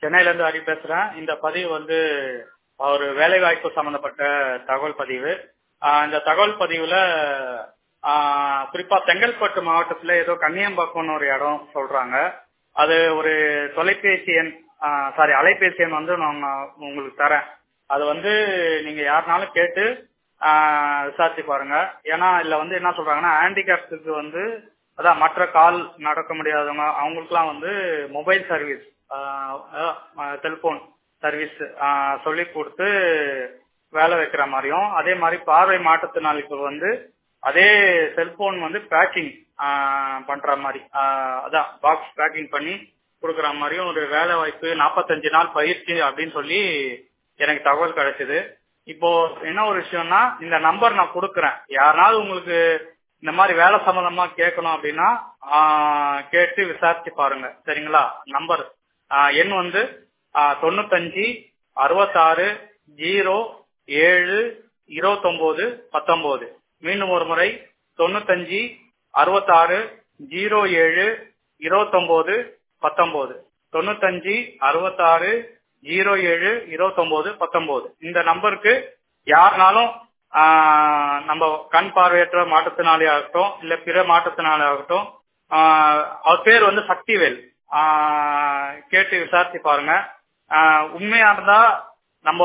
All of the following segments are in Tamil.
சென்னையில இருந்து ஹரி பேசுறேன் இந்த பதிவு வந்து ஒரு வேலை வாய்ப்பு சம்பந்தப்பட்ட தகவல் பதிவு ஆஹ் இந்த தகவல் பதிவுல ஆஹ் குறிப்பா செங்கல்பட்டு மாவட்டத்துல ஏதோ கன்னியம்பாக்கம்னு ஒரு இடம் சொல்றாங்க அது ஒரு தொலைபேசி எண் சாரி அலைபேசி எண் வந்து நான் உங்களுக்கு தரேன் அது வந்து நீங்க யாருனாலும் கேட்டு ஆஹ் விசாரிச்சு பாருங்க ஏன்னா இதுல வந்து என்ன சொல்றாங்கன்னா ஹேண்டிகேப்ஸுக்கு வந்து அதான் மற்ற கால் நடக்க முடியாதவங்க அவங்களுக்குலாம் வந்து மொபைல் சர்வீஸ் செல்போன் சர்வீஸ் சொல்லி கொடுத்து வேலை வைக்கிற மாதிரியும் அதே மாதிரி பார்வை மாற்றுத்திறனாளிக்கு வந்து அதே செல்போன் வந்து பேக்கிங் பண்ற மாதிரி அதான் பாக்ஸ் பேக்கிங் பண்ணி கொடுக்குற மாதிரியும் ஒரு வேலை வாய்ப்பு நாற்பத்தஞ்சு நாள் பயிற்சி அப்படின்னு சொல்லி எனக்கு தகவல் கிடைச்சது இப்போ என்ன ஒரு விஷயம்னா இந்த நம்பர் நான் கொடுக்குறேன் யாருனாலும் உங்களுக்கு இந்த மாதிரி வேலை சம்பந்தமா கேட்கணும் அப்படின்னா கேட்டு விசாரிச்சு பாருங்க சரிங்களா நம்பர் எண் வந்து தொண்ணூத்தஞ்சு அறுபத்தாறு ஜீரோ ஏழு இருபத்தொன்பது பத்தொன்பது மீண்டும் ஒரு முறை தொண்ணூத்தஞ்சு அறுபத்தாறு ஜீரோ ஏழு இருபத்தொன்பது பத்தொன்பது தொண்ணூத்தஞ்சு அறுபத்தாறு ஜீரோ ஏழு இருபத்தொன்பது பத்தொன்பது இந்த நம்பருக்கு யாருனாலும் நம்ம கண் பார்வையற்ற மாற்றுத்திறனாளி ஆகட்டும் இல்ல பிற மாற்றுத்திறனாளி ஆகட்டும் அவர் பேர் வந்து சக்திவேல் கேட்டு விசாரிச்சு பாருங்க உண்மையா இருந்தா நம்ம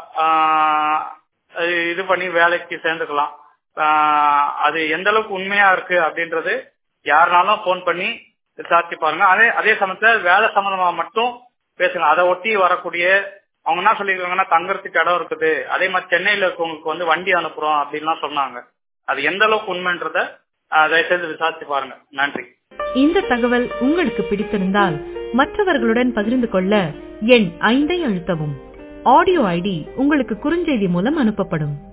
இது பண்ணி வேலைக்கு சேர்ந்துக்கலாம் அது எந்த அளவுக்கு உண்மையா இருக்கு அப்படின்றது யாருனாலும் போன் பண்ணி விசாரிச்சு பாருங்க அதே அதே சமயத்துல வேலை சம்பந்தமா மட்டும் பேசுங்க அதை ஒட்டி வரக்கூடிய அவங்க என்ன சொல்லிருக்காங்கன்னா தங்கறதுக்கு இடம் இருக்குது அதே மாதிரி சென்னையில இருக்கவங்களுக்கு வந்து வண்டி அனுப்புறோம் அப்படின்லாம் சொன்னாங்க அது எந்த அளவுக்கு உண்மைன்றத தயவுசெய்து விசாரிச்சு பாருங்க நன்றி இந்த தகவல் உங்களுக்கு பிடித்திருந்தால் மற்றவர்களுடன் பகிர்ந்து கொள்ள எண் ஐந்தை அழுத்தவும் ஆடியோ ஐடி உங்களுக்கு குறுஞ்செய்தி மூலம் அனுப்பப்படும்